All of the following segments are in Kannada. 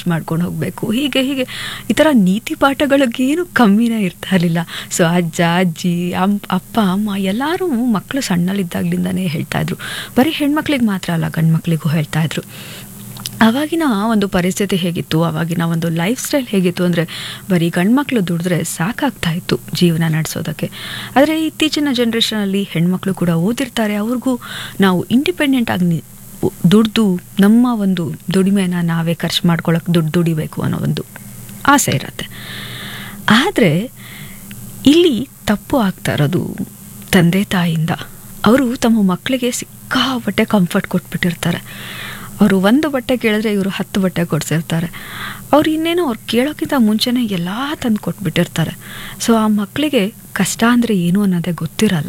ಮಾಡ್ಕೊಂಡು ಹೋಗಬೇಕು ಹೀಗೆ ಹೀಗೆ ಈ ಥರ ನೀತಿ ಪಾಠಗಳಿಗೇನು ಕಮ್ಮಿನೇ ಇರ್ತಾ ಇರಲಿಲ್ಲ ಸೊ ಅಜ್ಜ ಅಜ್ಜಿ ಅಮ್ ಅಪ್ಪ ಅಮ್ಮ ಎಲ್ಲರೂ ಮಕ್ಕಳು ಸಣ್ಣಲ್ಲಿದ್ದಾಗಲಿಂದನೇ ಹೇಳ್ತಾ ಇದ್ರು ಬರೀ ಹೆಣ್ಮಕ್ಳಿಗೆ ಮಾತ್ರ ಅಲ್ಲ ಗಂಡು ಮಕ್ಕಳಿಗೂ ಹೇಳ್ತಾ ಇದ್ರು ಆವಾಗಿನ ಒಂದು ಪರಿಸ್ಥಿತಿ ಹೇಗಿತ್ತು ಆವಾಗಿನ ಒಂದು ಲೈಫ್ ಸ್ಟೈಲ್ ಹೇಗಿತ್ತು ಅಂದರೆ ಬರೀ ಗಂಡ್ಮಕ್ಳು ದುಡಿದ್ರೆ ಸಾಕಾಗ್ತಾ ಇತ್ತು ಜೀವನ ನಡೆಸೋದಕ್ಕೆ ಆದರೆ ಇತ್ತೀಚಿನ ಜನ್ರೇಷನಲ್ಲಿ ಹೆಣ್ಮಕ್ಳು ಕೂಡ ಓದಿರ್ತಾರೆ ಅವ್ರಿಗೂ ನಾವು ಇಂಡಿಪೆಂಡೆಂಟ್ ಆಗಿ ನಿ- ದುಡ್ದು ನಮ್ಮ ಒಂದು ದುಡಿಮೆನ ನಾವೇ ಖರ್ಚು ಮಾಡ್ಕೊಳಕ್ಕೆ ದುಡ್ಡು ದುಡಿಬೇಕು ಅನ್ನೋ ಒಂದು ಆಸೆ ಇರುತ್ತೆ ಆದರೆ ಇಲ್ಲಿ ತಪ್ಪು ಆಗ್ತಾ ಇರೋದು ತಂದೆ ತಾಯಿಯಿಂದ ಅವರು ತಮ್ಮ ಮಕ್ಕಳಿಗೆ ಸಿಕ್ಕಾಪಟ್ಟೆ ಕಂಫರ್ಟ್ ಕೊಟ್ಬಿಟ್ಟಿರ್ತಾರೆ ಅವರು ಒಂದು ಬಟ್ಟೆ ಕೇಳಿದ್ರೆ ಇವರು ಹತ್ತು ಬಟ್ಟೆ ಕೊಡ್ಸಿರ್ತಾರೆ ಅವ್ರು ಇನ್ನೇನೋ ಅವ್ರು ಕೇಳೋಕ್ಕಿಂತ ಮುಂಚೆನೇ ಎಲ್ಲ ತಂದು ಕೊಟ್ಬಿಟ್ಟಿರ್ತಾರೆ ಸೊ ಆ ಮಕ್ಕಳಿಗೆ ಕಷ್ಟ ಅಂದರೆ ಏನು ಅನ್ನೋದೇ ಗೊತ್ತಿರಲ್ಲ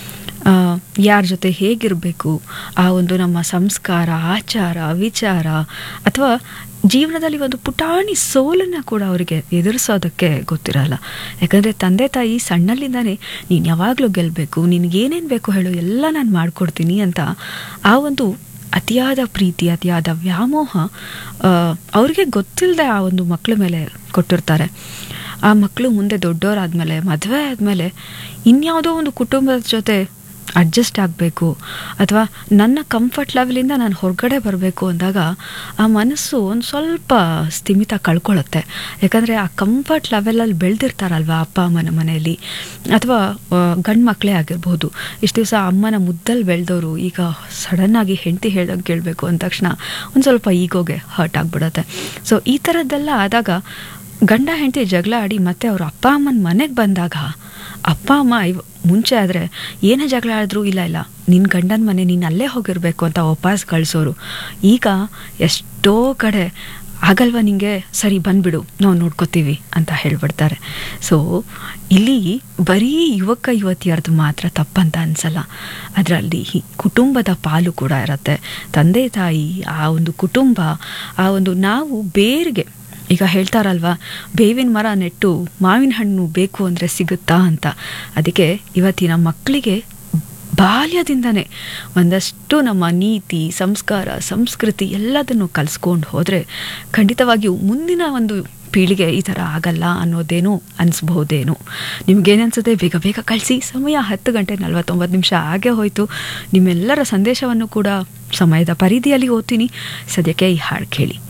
ಯಾರ ಜೊತೆ ಹೇಗಿರಬೇಕು ಆ ಒಂದು ನಮ್ಮ ಸಂಸ್ಕಾರ ಆಚಾರ ವಿಚಾರ ಅಥವಾ ಜೀವನದಲ್ಲಿ ಒಂದು ಪುಟಾಣಿ ಸೋಲನ್ನು ಕೂಡ ಅವರಿಗೆ ಎದುರಿಸೋದಕ್ಕೆ ಗೊತ್ತಿರಲ್ಲ ಯಾಕಂದರೆ ತಂದೆ ತಾಯಿ ಸಣ್ಣಲ್ಲಿಂದಾನೇ ನೀನು ಯಾವಾಗಲೂ ಗೆಲ್ಲಬೇಕು ನಿನಗೇನೇನು ಬೇಕು ಹೇಳು ಎಲ್ಲ ನಾನು ಮಾಡಿಕೊಡ್ತೀನಿ ಅಂತ ಆ ಒಂದು ಅತಿಯಾದ ಪ್ರೀತಿ ಅತಿಯಾದ ವ್ಯಾಮೋಹ ಆ, ಅವ್ರಿಗೆ ಗೊತ್ತಿಲ್ಲದೆ ಆ ಒಂದು ಮಕ್ಕಳ ಮೇಲೆ ಕೊಟ್ಟಿರ್ತಾರೆ ಆ ಮಕ್ಕಳು ಮುಂದೆ ದೊಡ್ಡವರಾದ್ಮೇಲೆ ಮದುವೆ ಆದಮೇಲೆ ಇನ್ಯಾವುದೋ ಒಂದು ಕುಟುಂಬದ ಜೊತೆ ಅಡ್ಜಸ್ಟ್ ಆಗಬೇಕು ಅಥವಾ ನನ್ನ ಕಂಫರ್ಟ್ ಲೆವೆಲಿಂದ ನಾನು ಹೊರಗಡೆ ಬರಬೇಕು ಅಂದಾಗ ಆ ಮನಸ್ಸು ಒಂದು ಸ್ವಲ್ಪ ಸ್ಥಿಮಿತ ಕಳ್ಕೊಳ್ಳುತ್ತೆ ಯಾಕಂದರೆ ಆ ಕಂಫರ್ಟ್ ಲೆವೆಲಲ್ಲಿ ಬೆಳೆದಿರ್ತಾರಲ್ವ ಅಪ್ಪ ಅಮ್ಮನ ಮನೆಯಲ್ಲಿ ಅಥವಾ ಗಂಡು ಮಕ್ಕಳೇ ಆಗಿರ್ಬೋದು ಇಷ್ಟು ದಿವಸ ಅಮ್ಮನ ಮುದ್ದಲ್ಲಿ ಬೆಳೆದವರು ಈಗ ಸಡನ್ನಾಗಿ ಹೆಂಡತಿ ಹೇಳ್ದಂಗೆ ಕೇಳಬೇಕು ಅಂದ ತಕ್ಷಣ ಒಂದು ಸ್ವಲ್ಪ ಈಗೋಗೆ ಹರ್ಟ್ ಆಗಿಬಿಡುತ್ತೆ ಸೊ ಈ ಥರದ್ದೆಲ್ಲ ಆದಾಗ ಗಂಡ ಹೆಂಡತಿ ಜಗಳ ಆಡಿ ಮತ್ತೆ ಅವ್ರ ಅಪ್ಪ ಅಮ್ಮನ ಮನೆಗೆ ಬಂದಾಗ ಅಪ್ಪ ಅಮ್ಮ ಇವ್ ಮುಂಚೆ ಆದರೆ ಏನೇ ಜಗಳ ಆಡಿದ್ರು ಇಲ್ಲ ಇಲ್ಲ ನಿನ್ನ ಗಂಡನ ಮನೆ ನೀನು ಅಲ್ಲೇ ಹೋಗಿರಬೇಕು ಅಂತ ವಾಪಸ್ ಕಳಿಸೋರು ಈಗ ಎಷ್ಟೋ ಕಡೆ ಆಗಲ್ವಾ ನಿಂಗೆ ಸರಿ ಬಂದ್ಬಿಡು ನಾವು ನೋಡ್ಕೋತೀವಿ ಅಂತ ಹೇಳ್ಬಿಡ್ತಾರೆ ಸೊ ಇಲ್ಲಿ ಬರೀ ಯುವಕ ಯುವತಿಯರದು ಮಾತ್ರ ತಪ್ಪಂತ ಅನ್ಸಲ್ಲ ಅದರಲ್ಲಿ ಕುಟುಂಬದ ಪಾಲು ಕೂಡ ಇರುತ್ತೆ ತಂದೆ ತಾಯಿ ಆ ಒಂದು ಕುಟುಂಬ ಆ ಒಂದು ನಾವು ಬೇರಿಗೆ ಈಗ ಹೇಳ್ತಾರಲ್ವಾ ಬೇವಿನ ಮರ ನೆಟ್ಟು ಮಾವಿನ ಹಣ್ಣು ಬೇಕು ಅಂದರೆ ಸಿಗುತ್ತಾ ಅಂತ ಅದಕ್ಕೆ ಇವತ್ತಿನ ಮಕ್ಕಳಿಗೆ ಬಾಲ್ಯದಿಂದನೇ ಒಂದಷ್ಟು ನಮ್ಮ ನೀತಿ ಸಂಸ್ಕಾರ ಸಂಸ್ಕೃತಿ ಎಲ್ಲದನ್ನು ಕಲಿಸ್ಕೊಂಡು ಹೋದರೆ ಖಂಡಿತವಾಗಿಯೂ ಮುಂದಿನ ಒಂದು ಪೀಳಿಗೆ ಈ ಥರ ಆಗಲ್ಲ ಅನ್ನೋದೇನೋ ಅನಿಸ್ಬಹುದೇನೋ ನಿಮ್ಗೇನನ್ಸುತ್ತೆ ಬೇಗ ಬೇಗ ಕಳಿಸಿ ಸಮಯ ಹತ್ತು ಗಂಟೆ ನಲ್ವತ್ತೊಂಬತ್ತು ನಿಮಿಷ ಆಗೇ ಹೋಯಿತು ನಿಮ್ಮೆಲ್ಲರ ಸಂದೇಶವನ್ನು ಕೂಡ ಸಮಯದ ಪರಿಧಿಯಲ್ಲಿ ಓದ್ತೀನಿ ಸದ್ಯಕ್ಕೆ ಈ ಹಾಡು ಕೇಳಿ